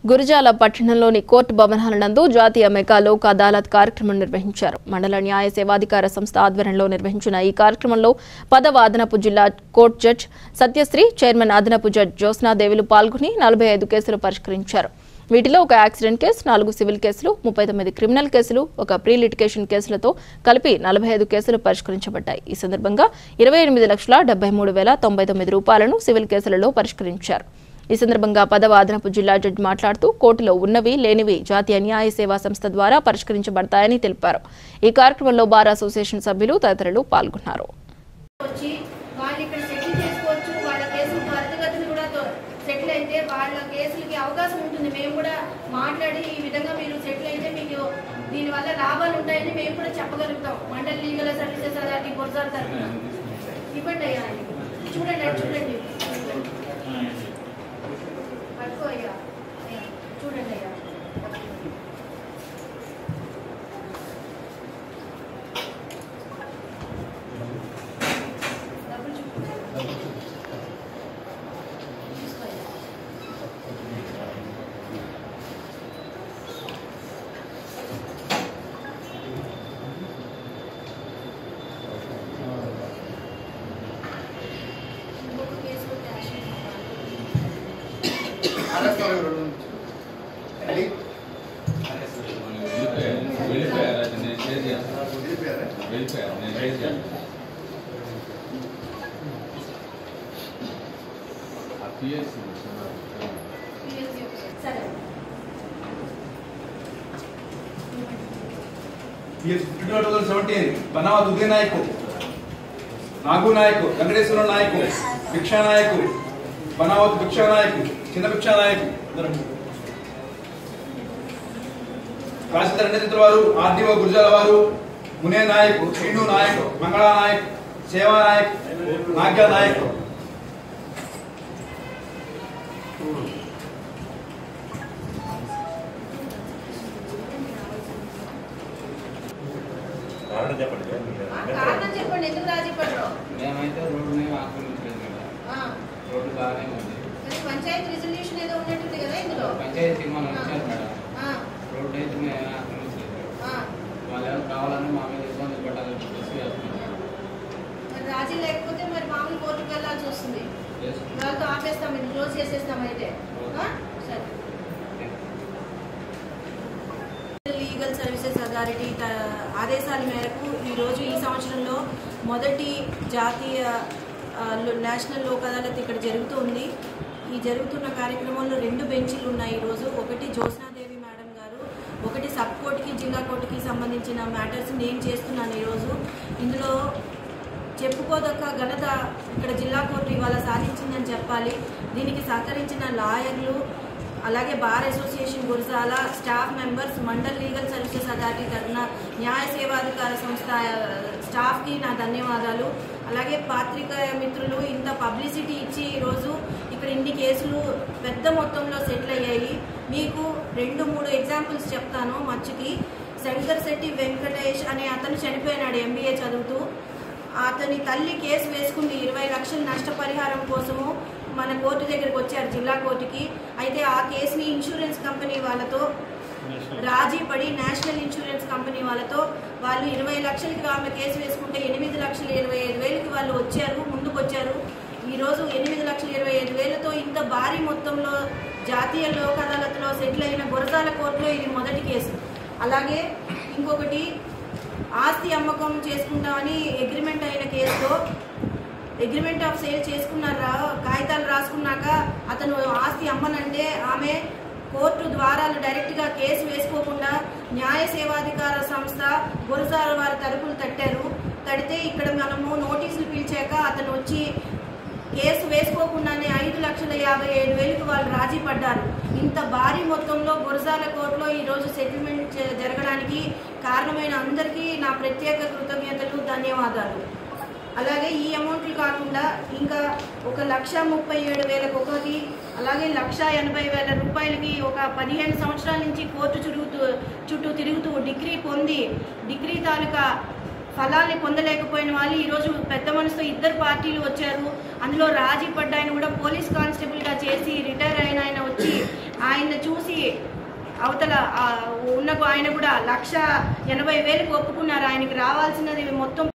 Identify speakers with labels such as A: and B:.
A: గురజాల పట్టణంలోని కోర్టు భవనాల నందు జాతీయ మెగా లోక్ అదాలత్ కార్యక్రమం నిర్వహించారు మండల న్యాయ సేవాధికార సంస్థ ఆధ్వర్యంలో నిర్వహించిన ఈ కార్యక్రమంలో పదవ అదనపు జిల్లా కోర్టు జడ్జ్ సత్యశ్రీ చైర్మన్ అదనపు జడ్జ్ జ్యోత్స్నాదేవిలు పాల్గొని నలభై ఐదు కేసులు పరిష్కరించారు వీటిలో ఒక యాక్సిడెంట్ కేసు నాలుగు సివిల్ కేసులు ముప్పై తొమ్మిది క్రిమినల్ కేసులు ఒక ప్రీ లిటికేషన్ కేసులతో కలిపి నలభై ఐదు కేసులు పరిష్కరించబడ్డాయి ఈ సందర్భంగా ఇరవై ఎనిమిది లక్షల డెబ్బై మూడు వేల తొంభై తొమ్మిది రూపాయలను సివిల్ కేసులలో పరిష్కరించారు ఈ సందర్భంగా పదవ అదనపు జిల్లా జడ్జి మాట్లాడుతూ కోర్టులో ఉన్నవి లేనివి జాతీయ న్యాయ సేవా సంస్థ ద్వారా పరిష్కరించబడతాయని తెలిపారు ఈ కార్యక్రమంలో బార్ అసోసియేషన్ సభ్యులు తదితరులు పాల్గొన్నారు
B: వచ్చి వాళ్ళు ఇక్కడ సెటిల్ చేసుకోవచ్చు వాళ్ళ కేసులు త్వరితగతిని కూడా తో- సెటిల్ అయితే వాళ్ళ కేసులకి అవకాశం ఉంటుంది మేము కూడా మాట్లాడి ఈ విధంగా మీరు సెటిల్ అయితే మీకు దీనివల్ల లాభాలు ఉంటాయని మేము కూడా చెప్పగలుగుతాం mandal legal services authority Gurajala తరఫున ఇవ్వండి అయ్యా ఆయనకి. చూడండి అది చూడండి పట్టుకో అయ్యా అయ్యా, చూడండి అయ్యా డబ్బులు చూపించండి. తీసుకో అయ్యా. ఇంకొక కేసులో క్యాష్
C: వెళ్ళిపోయారు అది నేను షేర్ చేస్తాను వెళ్ళిపోయారు నేను షేర్ చేస్తాను ఆ పిఎస్సి
B: సరే
D: fifty two thousand seventeen Banavath Udaya Nayak Nagu నాయకు వెంకటేశ్వర నాయకు భిక్షా నాయకు బనావత్ భిక్షా నాయకు చిన్న భిక్షా నాయకు తహసీల్దార్ రెండేంద్ర వారు ఆర్డీఓ గుర్జాల వారు మునే నాయక్ శ్రీను నాయక్ మంగళా నాయక్ సేవా నాయక్ నాగ్య నాయక్
E: కారణం చెప్పండి
B: ఆ, కారణం చెప్పండి ఎందుకు రాజీ పడరు
C: మేమైతే రోడ్డుని ఆక్రమించలేదు మేడం
B: ఆ,
C: రోడ్డు బాగానే ఉంది
B: మరి పంచాయతీ రిజల్యూషన్ ఏదో ఉన్నట్టుంది కదా ఇందులో
C: పంచాయతీ మనం ఇచ్చారు మేడం
B: ఆ,
C: రోడ్డు అయితే మేము ఆక్రమించలేదు
B: ఆ.
C: వాళ్ళు ఎవరు కావాలని మా మీద ఇబ్బంది పడాలని చెప్పేసి వేస్తున్నాం
B: మరి రాజీ లేకపోతే మరి మామూలు కోర్టుకు వెళ్ళాల్సి వస్తుంది వాళ్ళతో ఆపేస్తాం ఇది క్లోజ్ చేసేస్తాం అయితే ఆ? సరే లీగల్ సర్వీసెస్ అథారిటీ త- ఆదేశాల మేరకు ఈరోజు ఈ సంవత్సరంలో మొదటి జాతీయ ఆ, లో- నేషనల్ లోక్ అదాలత్ ఇక్కడ జరుగుతుంది ఈ జరుగుతున్న కార్యక్రమంలో రెండు బెంచీలు ఉన్నాయి ఈరోజు ఒకటి జ్యోత్స్నాదేవి మేడం గారు ఒకటి సబ్ కోర్టుకి జిల్లా కోర్టుకి సంబంధించిన మ్యాటర్స్ నేను చేస్తున్నాను ఈరోజు ఇందులో చెప్పుకోదక్క ఘనత ఇక్కడ జిల్లా కోర్టు ఇవాళ సాధించిందని చెప్పాలి దీనికి సహకరించిన లాయర్లు అలాగే bar association Gurajala staff members mandal legal services authority తరఫున న్యాయ సేవాధికార సంస్థ ఆ, స్టాఫ్కి నా ధన్యవాదాలు అలాగే పాత్రికేయ మిత్రులు ఇంత పబ్లిసిటీ ఇచ్చి ఈరోజు ఇక్కడ ఇన్ని కేసులు పెద్ద మొత్తంలో సెటిల్ అయ్యాయి మీకు రెండు మూడు ఎగ్జాంపుల్స్ చెప్తాను మచ్చుకి శంకర్ శెట్టి వెంకటేష్ అనే అతను చనిపోయినాడు ఎంబీఏ చదువుతూ అతని తల్లి కేసు వేసుకుంది ఇరవై లక్షల నష్టపరిహారం కోసము మన కోర్టు దగ్గరికి వచ్చారు జిల్లా కోర్టుకి అయితే ఆ కేసుని ఇన్సూరెన్స్ కంపెనీ వాళ్ళతో రాజీ పడి నేషనల్ ఇన్సూరెన్స్ కంపెనీ వాళ్ళతో వాళ్ళు ఇరవై లక్షలకి ఆమె కేసు వేసుకుంటే ఎనిమిది లక్షల ఇరవై ఐదు వేలకి వాళ్ళు వచ్చారు ముందుకు వచ్చారు ఈరోజు ఎనిమిది లక్షల ఇరవై ఐదు వేలతో ఇంత భారీ మొత్తంలో జాతీయ లోక్ అదాలత్లో సెటిల్ అయిన గురజాల కోర్టులో ఇది మొదటి కేసు అలాగే ఇంకొకటి ఆస్తి అమ్మకం చేసుకుంటామని అగ్రిమెంట్ అయిన కేసులో అగ్రిమెంట్ ఆఫ్ సేల్ చేసుకున్నారా కాగితాలు రాసుకున్నాక అతను ఆస్తి అమ్మనంటే ఆమె కోర్టు ద్వారాలు డైరెక్ట్గా కేసు వేసుకోకుండా న్యాయ సేవాధికార సంస్థ గురజాల వారి తలుపులు తట్టారు తడితే ఇక్కడ మనము నోటీసులు పిలిచాక అతను వచ్చి కేసు వేసుకోకుండానే ఐదు లక్షల యాభై ఏడు వేలకు వాళ్ళు రాజీ పడ్డారు ఇంత భారీ మొత్తంలో గురజాల కోర్టులో ఈరోజు సెటిల్మెంట్ జ- జరగడానికి కారణమైన అందరికీ నా ప్రత్యేక కృతజ్ఞతలు ధన్యవాదాలు అలాగే ఈ అమౌంట్లు కాకుండా ఇంకా ఒక లక్ష ముప్పై ఏడు వేలకు ఒకటి అలాగే లక్ష ఎనభై వేల రూపాయలకి ఒక పదిహేను సంవత్సరాల నుంచి కోర్టు చుడుగుతూ చుట్టూ తిరుగుతూ డిగ్రీ పొంది డిగ్రీ తాలూకా ఫలాల్ని పొందలేకపోయిన వాళ్ళు ఈరోజు పెద్ద మనసుతో ఇద్దరు పార్టీలు వచ్చారు అందులో రాజీ పడ్డ ఆయన కూడా పోలీస్ కానిస్టేబుల్గా చేసి రిటైర్ అయిన ఆయన వచ్చి ఆయన చూసి అవతల ఆ, ఉన్న ఆయన కూడా లక్ష ఎనభై వేలకు ఒప్పుకున్నారు ఆయనకి రావాల్సినది మొత్తం